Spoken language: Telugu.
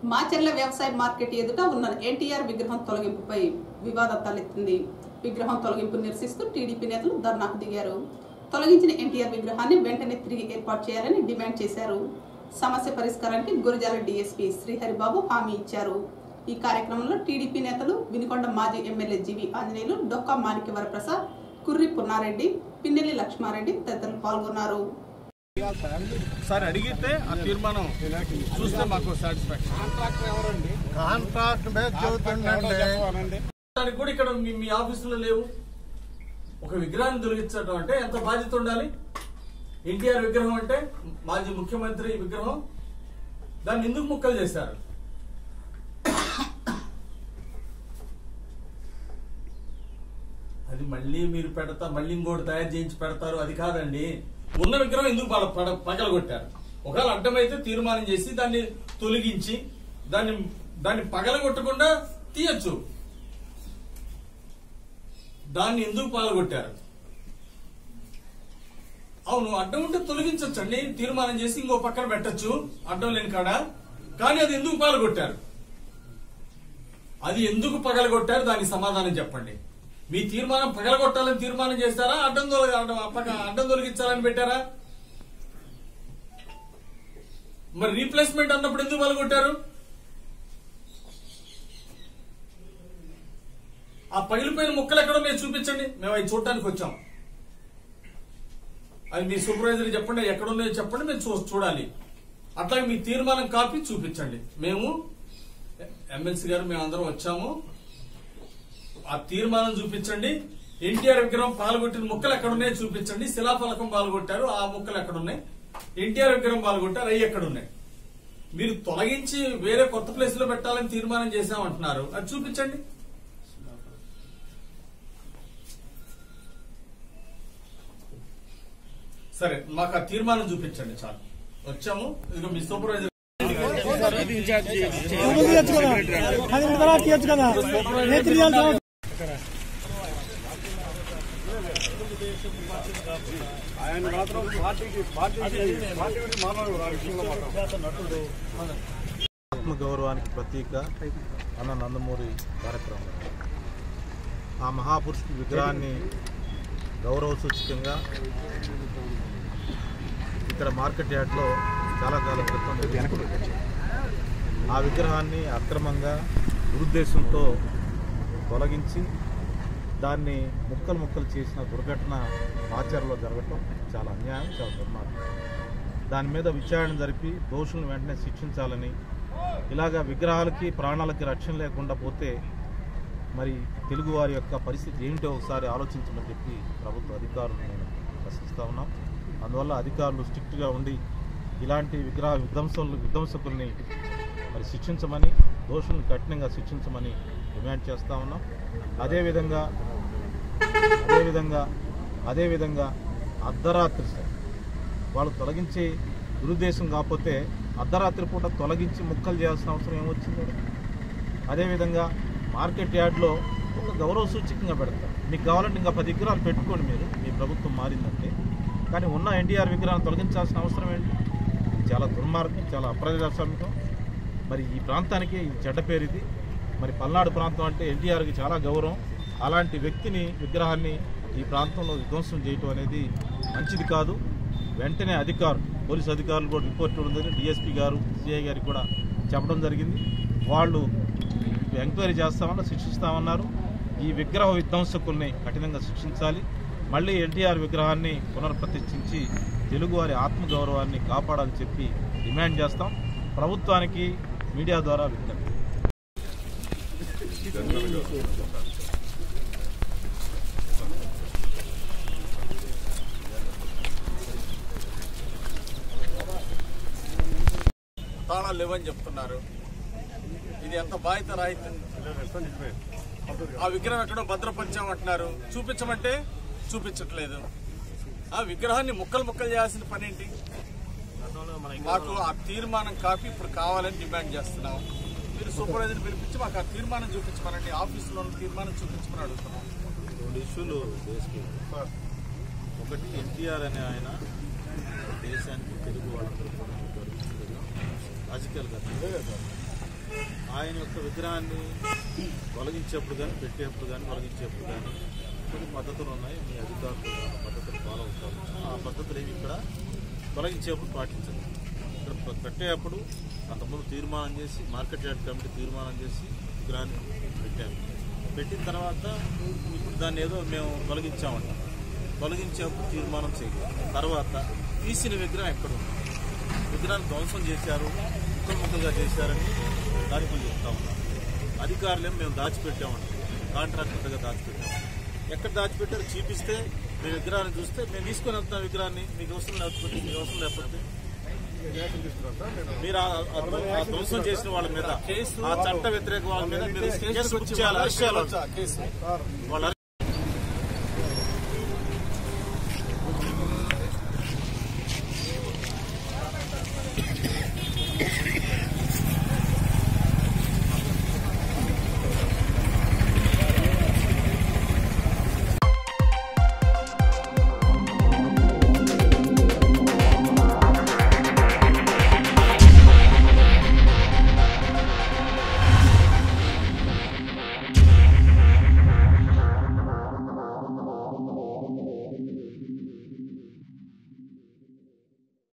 మాచర్ల వ్యవసాయ మార్కెట్ ఎదుట ఉన్న ఎన్టీఆర్ విగ్రహం తొలగింపుపై వివాదం తలెత్తింది విగ్రహం తొలగింపు నిరసిస్తూ టీడీపీ నేతలు ధర్నాకు దిగారు తొలగించిన ఎన్టీఆర్ విగ్రహాన్ని వెంటనే తిరిగి ఏర్పాటు చేయాలని డిమాండ్ చేశారు సమస్య పరిష్కారానికి గురజాల డీఎస్పీ శ్రీహరిబాబు హామీ ఇచ్చారు ఈ కార్యక్రమంలో టీడీపీ నేతలు వినుకొండ మాజీ ఎమ్మెల్యే జీవి ఆంజనేయులు డొక్కా మాణిక్య వరప్రసాద్ కుర్రి పున్నారెడ్డి పిన్నెల్లి లక్ష్మారెడ్డి తదితరులు పాల్గొన్నారు సార్ అడిగితే ఆ తీర్మానం చూస్తే మాకు సాటిస్ఫాక్షన్ కాంట్రాక్ట్ మీద చెబుతుండండి దానికి కూడా ఇక్కడ మీ మీ ఆఫీసులో లేవు ఒక విగ్రహాన్ని తొలగించడం అంటే ఎంత బాధ్యత ఉండాలి ఎన్టీఆర్ విగ్రహం అంటే మాజీ ముఖ్యమంత్రి విగ్రహం దాన్ని ఎందుకు ముక్కలు చేశారు అది మళ్ళీ మీరు పెడతా మళ్ళీ ఇంకోటి తయారు చేయించి పెడతారు అది కాదండి ఉన్న విగ్రహం ఎందుకు పగ పగ- పగలగొట్టారు ఒకవేళ అడ్డమైతే తీర్మానం చేసి దాన్ని తొలగించి దాన్ని దాన్ని పగలగొట్టకుండా తీయచ్చు దాన్ని ఎందుకు పగలగొట్టారు అవును అడ్డం ఉంటే తొలగించచ్చండి తీర్మానం చేసి ఇంకో పక్కన పెట్టచ్చు అడ్డం లేని కాడ కానీ అది ఎందుకు పగలగొట్టారు అది ఎందుకు పగలగొట్టారు దానికి సమాధానం చెప్పండి మీ తీర్మానం పగలగొట్టాలని తీర్మానం చేస్తారా అడ్డం తొలగ అడ్డం పక్క- అడ్డం తొలగించాలని పెట్టారా మరి రీప్లేస్మెంట్ అన్నప్పుడు ఎందుకు పగలగొట్టారు ఆ పగిలిపోయిన ముక్కలు ఎక్కడ ఉన్నాయో చూపించండి మేము అవి చూడటానికి వచ్చాం అది మీ సూపర్వైజర్ చెప్పండి ఎక్కడ ఉన్నాయో చెప్పండి మేము చూ చూడాలి అట్లాగే మీ తీర్మానం కాపీ చూపించండి మేము ఎమ్మెల్సీ గారు మేము అందరం వచ్చాము ఆ తీర్మానం చూపించండి ఎన్టీఆర్ విగ్రహం పాల్గొట్టిన ముక్కలు ఎక్కడ ఉన్నాయో చూపించండి శిలాఫలకం పాల్గొట్టారు ఆ ముక్కలు ఎక్కడ ఉన్నాయి ఎన్టీఆర్ విగ్రహం పాల్గొట్టారు అవి ఎక్కడ ఉన్నాయి మీరు తొలగించి వేరే కొత్త ప్లేస్ లో పెట్టాలని తీర్మానం చేశామంటున్నారు అది చూపించండి సరే మాకు ఆ తీర్మానం చూపించండి చాలు వచ్చాము ఇదిగో మీ సూపర్వైజర్ ఎవరు తీయచ్చు కదా పది మంది తర్వాత తీయచ్చు కదా రైతు తీయాలి తర్వాత ఆయన మాత్రం పార్టీకి పార్టీకి పార్టీ గురించి మాట్లాడు ఆ విషయంలో మాత్రం ఆత్మగౌరవానికి ప్రతీక అన్న నందమూరి కార్యక్రమం ఆ మహాపురుషుడి విగ్రహాన్ని గౌరవ సూచకంగా ఇక్కడ మార్కెట్ యార్డ్లో చాలా కాలం క్రితం నిర్మించబడింది. ఆ విగ్రహాన్ని అక్రమంగా దురుద్దేశంతో తొలగించి దాన్ని ముక్కలు ముక్కలు చేసిన దుర్ఘటన ఆచరణలో జరగటం చాలా అన్యాయం చాలా దుర్మార్గం దాని మీద విచారణ జరిపి దోషులను వెంటనే శిక్షించాలని ఇలాగా విగ్రహాలకి ప్రాణాలకి రక్షణ లేకుండా పోతే మరి తెలుగువారి యొక్క పరిస్థితి ఏమిటో ఒకసారి ఆలోచించమని చెప్పి ప్రభుత్వ అధికారులు నేను ప్రశ్నిస్తా ఉన్నాం అందువల్ల అధికారులు స్ట్రిక్ట్గా ఉండి ఇలాంటి విగ్రహ విధ్వంసులు విధ్వంసకుల్ని మరి శిక్షించమని దోషులను కఠినంగా శిక్షించమని డిమాండ్ చేస్తా ఉన్నాం అదేవిధంగా అదేవిధంగా అదేవిధంగా అర్ధరాత్రి సార్ వాళ్ళు తొలగించే దురుద్దేశం కాకపోతే అర్ధరాత్రి పూట తొలగించి ముక్కలు చేయాల్సిన అవసరం ఏమొచ్చింది అదేవిధంగా మార్కెట్ యార్డ్లో ఒక గౌరవ సూచకంగా పెడతారు మీకు కావాలంటే ఇంకా పది విగ్రహాలు పెట్టుకోండి మీరు మీ ప్రభుత్వం మారిందంటే కానీ ఉన్న ఎన్టీఆర్ విగ్రహాన్ని తొలగించాల్సిన అవసరం ఏంటి ఇది చాలా దుర్మార్గం చాలా అప్రజాస్వామికం మరి ఈ ప్రాంతానికి ఇది చెడ్డ పేరు ఇది మరి పల్నాడు ప్రాంతం అంటే ఎన్టీఆర్కి చాలా గౌరవం అలాంటి వ్యక్తిని విగ్రహాన్ని ఈ ప్రాంతంలో విధ్వంసం చేయటం అనేది మంచిది కాదు వెంటనే అధికారులు పోలీస్ అధికారులు కూడా రిపోర్ట్ ఇవ్వడం జరిగింది డిఎస్పీ గారు సిఐ గారికి కూడా చెప్పడం జరిగింది వాళ్ళు ఎంక్వైరీ చేస్తామన్నారు శిక్షిస్తామన్నారు ఈ విగ్రహ విధ్వంసకుల్ని కఠినంగా శిక్షించాలి మళ్ళీ ఎన్టీఆర్ విగ్రహాన్ని పునర్ప్రతిష్ఠించి తెలుగువారి ఆత్మగౌరవాన్ని కాపాడాలని చెప్పి డిమాండ్ చేస్తాం ప్రభుత్వానికి మీడియా ద్వారా విజ్ఞప్తి తాళాలు లేవని చెప్తున్నారు ఇది ఎంత బాధ్యత రాయితీ ఆ విగ్రహం ఎక్కడో భద్రపరిచామంటున్నారు చూపించమంటే చూపించట్లేదు ఆ విగ్రహాన్ని ముక్కలు ముక్కలు చేయాల్సిన పని ఏంటి మాకు ఆ తీర్మానం కాపీ ఇప్పుడు కావాలని డిమాండ్ చేస్తున్నాం మీరు సూపర్వైజర్ పిలిపించి మాకు ఆ తీర్మానం చూపించమనండి ఆఫీసులో ఉన్న తీర్మానం చూపించమని అడుగుతున్నాం రెండు ఇష్యూలు బేస్కి ఒకటి ఎన్టీఆర్ అనే ఆయన దేశానికి తెలుగు వాళ్ళందరూ కూడా గర్వించదగ్గ రాజకీయాలు కాదు ఆయన యొక్క విగ్రహాన్ని తొలగించేప్పుడు కానీ పెట్టేప్పుడు కానీ తొలగించేప్పుడు కానీ కొన్ని పద్ధతులు ఉన్నాయి మీ అధికారులు ఆ పద్ధతులు ఫాలో అవుతారు ఆ పద్ధతులు ఏమి ఇక్కడ తొలగించేప్పుడు పాటించండి ఇక్కడ ప- పెట్టేటప్పుడు అంతకుముందు తీర్మానం చేసి మార్కెట్ యార్డ్ కమిటీ తీర్మానం చేసి విగ్రహాన్ని పెట్టాము పెట్టిన తర్వాత ఇప్పుడు దాన్ని ఏదో మేము తొలగించామంట తొలగించేప్పుడు తీర్మానం చేయాలి తర్వాత తీసిన విగ్రహం ఎక్కడ ఉంది విగ్రహాన్ని ధ్వంసం చేశారు ముక్కలు ముక్కలుగా చేశారని దానికి చెప్తా ఉన్నారు అధికారులేం మేము దాచిపెట్టామండి కాంట్రాక్టర్గా దాచిపెట్టాము ఎక్కడ దాచిపెట్టారో చూపిస్తే మీ విగ్రహాన్ని చూస్తే మేము తీసుకొని వెళ్తాం విగ్రహాన్ని మీకు అవసరం లేకపోతే మీకు అవసరం లేకపోతే మీరు ఆ- ఆ ధ్వ- ఆ ధ్వంసం చేసిన వాళ్ళ మీద ఆ చట్ట వ్యతిరేక వాళ్ళ మీద మీరు కేసు బుక్ చేయాలి అరెస్ట్ చేయాలి వాళ్ళని. వాళ్ళు